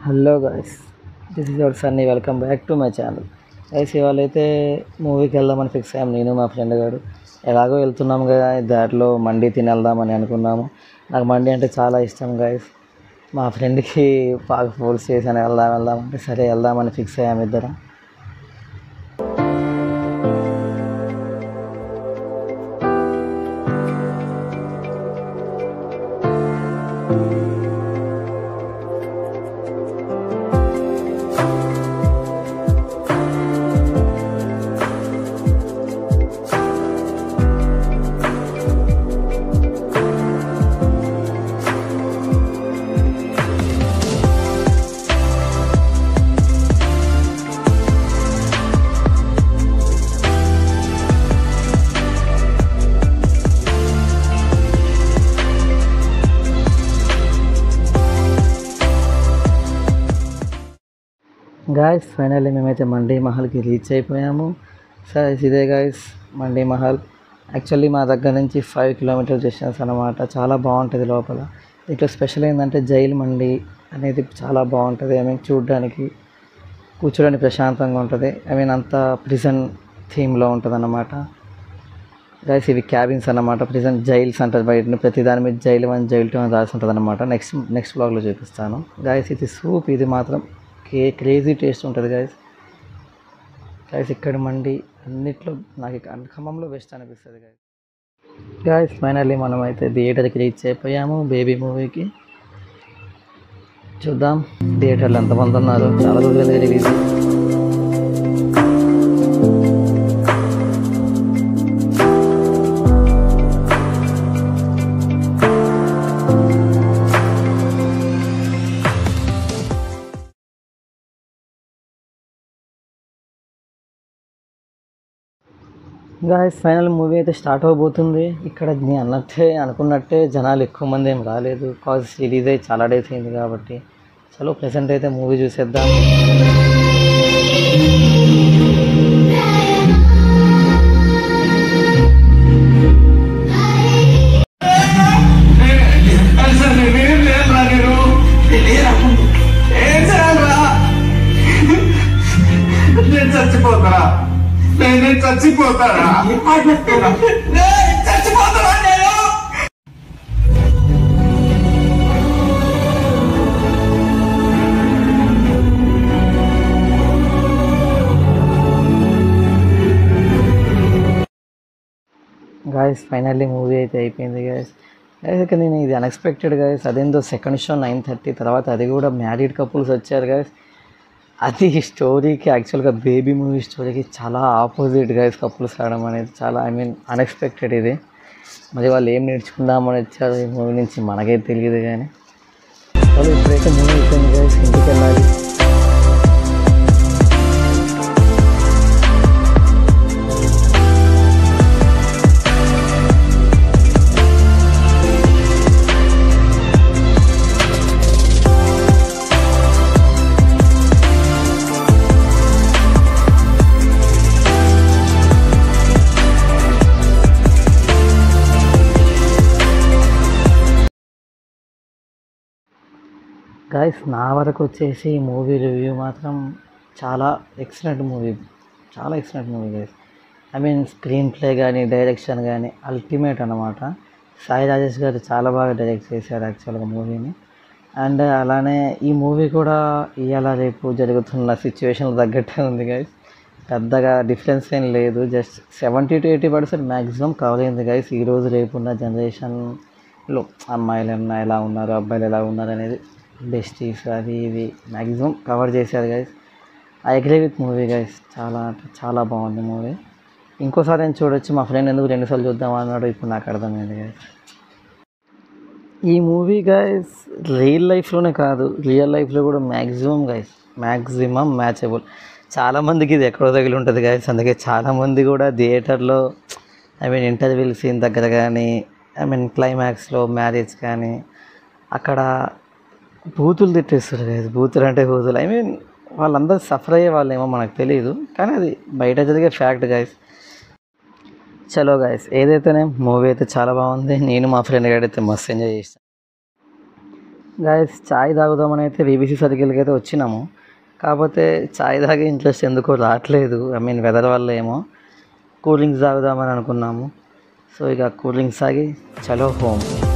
hello guys this is your Sunny welcome back to my channel guys ఇవాళ అయితే మూవీకి వెళ్దామని ఫిక్స్ అయ్యాం నేను మా ఫ్రెండ్ గారు ఎలాగో వెళ్తున్నాం కదా దాంట్లో మండి తిని వెళ్దామని అనుకున్నాము నాకు మండి అంటే చాలా ఇష్టం గాయస్ మా ఫ్రెండ్కి బాగా ఫోర్స్ చేశాను వెళ్దాం వెళ్దాం అంటే సరే వెళ్దామని ఫిక్స్ అయ్యాము ఇద్దరం గాయస్ ఫైనల్లీ మేమైతే మండీ మహల్కి రీచ్ అయిపోయాము సరే ఇదే గాయస్ మండీ మహల్ యాక్చువల్లీ మా దగ్గర నుంచి ఫైవ్ కిలోమీటర్ డిస్టెన్స్ అనమాట చాలా బాగుంటుంది లోపల దీంట్లో స్పెషల్ ఏంటంటే జైలు మండి అనేది చాలా బాగుంటుంది ఐ మీన్ చూడడానికి కూర్చోడానికి ప్రశాంతంగా ఉంటుంది ఐ మీన్ అంత ప్రిజన్ థీమ్లో ఉంటుంది అన్నమాట గైస్ ఇవి క్యాబిన్స్ అన్నమాట ప్రిజెంట్ జైల్స్ అంటారు బయట ప్రతి దాని మీద జైలు వన్ జైల్ టూ అని రాసి ఉంటుంది అనమాట నెక్స్ట్ నెక్స్ట్ బ్లాగ్లో చూపిస్తాను గాయస్ ఇది సూప్ ఇది మాత్రం కే క్రేజీ టేస్ట్ ఉంటుంది గాయస్ గాయస్ ఇక్కడ మండి అన్నిట్లో నాకు ఇక అన్ని ఖమ్మంలో బెస్ట్ అనిపిస్తుంది గాయస్ గాయస్ ఫైనల్లీ మనం అయితే థియేటర్కి రీచ్ అయిపోయాము బేబీ మూవీకి చూద్దాం థియేటర్లో ఎంతమంది ఉన్నారు చాలా రోజులు రిలీజ్ గాయస్ ఫైనల్ మూవీ అయితే స్టార్ట్ అవబోతుంది ఇక్కడ నేను అన్నట్టే అనుకున్నట్టే జనాలు ఎక్కువ మంది ఏం రాలేదు కాజ్ రిలీజ్ అయ్యి చాలా డేస్ అయింది కాబట్టి చలో ప్రెసెంట్ అయితే మూవీ చూసేద్దాం అసలు నేనేం లేదురా నేను నేనేరా ఏం చేయాలరా నేను చచ్చిపోతారా నేను చచ్చిపోతారా నేను చచ్చిపోతారా నేను గాయస్ ఫైనల్లీ మూవీ అయితే అయిపోయింది గాయస్ గాయస్ ఇక నేను ఇది అన్ఎక్స్పెక్టెడ్ గాయస్ అదేందో సెకండ్ షో నైన్ థర్టీ తర్వాత అది కూడా మ్యారీడ్ కపుల్స్ వచ్చారు గాయస్ అది స్టోరీకి యాక్చువల్గా బేబీ మూవీ స్టోరీకి చాలా ఆపోజిట్ గాయస్ కపుల్స్ రావడం అనేది చాలా ఐ మీన్ అన్ఎక్స్పెక్టెడ్ ఇది మరి వాళ్ళు ఏం నేర్చుకుందామని వచ్చారు ఈ మూవీ నుంచి మనకే తెలియదు కానీ వాళ్ళు ఇప్పుడైతే మూవీ అయిపోయింది గాయస్ ఇంటికి వెళ్ళాలి గాయస్ నా వరకు వచ్చేసి ఈ మూవీ రివ్యూ మాత్రం చాలా ఎక్సలెంట్ మూవీ చాలా excellent movie guys I mean screenplay కానీ డైరెక్షన్ కానీ అల్టిమేట్ అనమాట సాయి రాజేష్ గారు చాలా బాగా డైరెక్ట్ చేశారు యాక్చువల్గా మూవీని అండ్ అలానే ఈ మూవీ కూడా ఇవాళ రేపు జరుగుతున్న సిచ్యువేషన్ తగ్గట్టే ఉంది గైస్ పెద్దగా డిఫరెన్స్ ఏం లేదు just seventy to eighty percent maximum cover అయింది గైస్ ఈరోజు రేపు ఉన్న జనరేషన్లో అమ్మాయిలు ఏమన్నా ఎలా ఉన్నారు అబ్బాయిలు ఎలా ఉన్నారు అనేది బెస్టీస్ అది ఇది మ్యాక్సిమం కవర్ చేశారు guys I agree with movie guys చాలా అంటే చాలా బాగుంది మూవీ ఇంకోసారి నేను చూడొచ్చు మా ఫ్రెండ్ ఎందుకు రెండుసార్లు చూద్దాం అన్నాడు ఇప్పుడు నాకు అర్థమైంది గైస్ ఈ మూవీ గైస్ రియల్ లైఫ్లోనే కాదు రియల్ లైఫ్లో కూడా మ్యాక్సిమం గైస్ మ్యాక్సిమం మ్యాచబుల్ చాలామందికి ఇది ఎక్కడో తగిలి ఉంటుంది గైస్ అందుకే చాలామంది కూడా థియేటర్లో ఐ మీన్ ఇంటర్వ్యూల్ సీన్ దగ్గర కానీ ఐ మీన్ క్లైమాక్స్లో మ్యారేజ్ కానీ అక్కడ బూతులు తిట్టేస్తారు గైస్ బూతులు అంటే బూతులు ఐ మీన్ వాళ్ళందరూ సఫర్ అయ్యే వాళ్ళేమో మనకు తెలియదు కానీ అది బయట జరిగే ఫ్యాక్ట్ గైస్ చలో గాయస్ ఏదైతేనే మూవీ అయితే చాలా బాగుంది నేను మా ఫ్రెండ్ గారు అయితే మస్తు ఎంజాయ్ చేసాను గాయస్ చాయ్ తాగుదామని అయితే బీబీసీ సర్కిల్కి అయితే వచ్చినాము కాకపోతే చాయ్ తాగే ఇంట్రెస్ట్ ఎందుకో రావట్లేదు ఐ మీన్ వెదర్ వల్ల ఏమో కూల్ డ్రింక్స్ తాగుదామని అనుకున్నాము సో ఇక కూల్ డ్రింక్స్ తాగి చలో హోమ్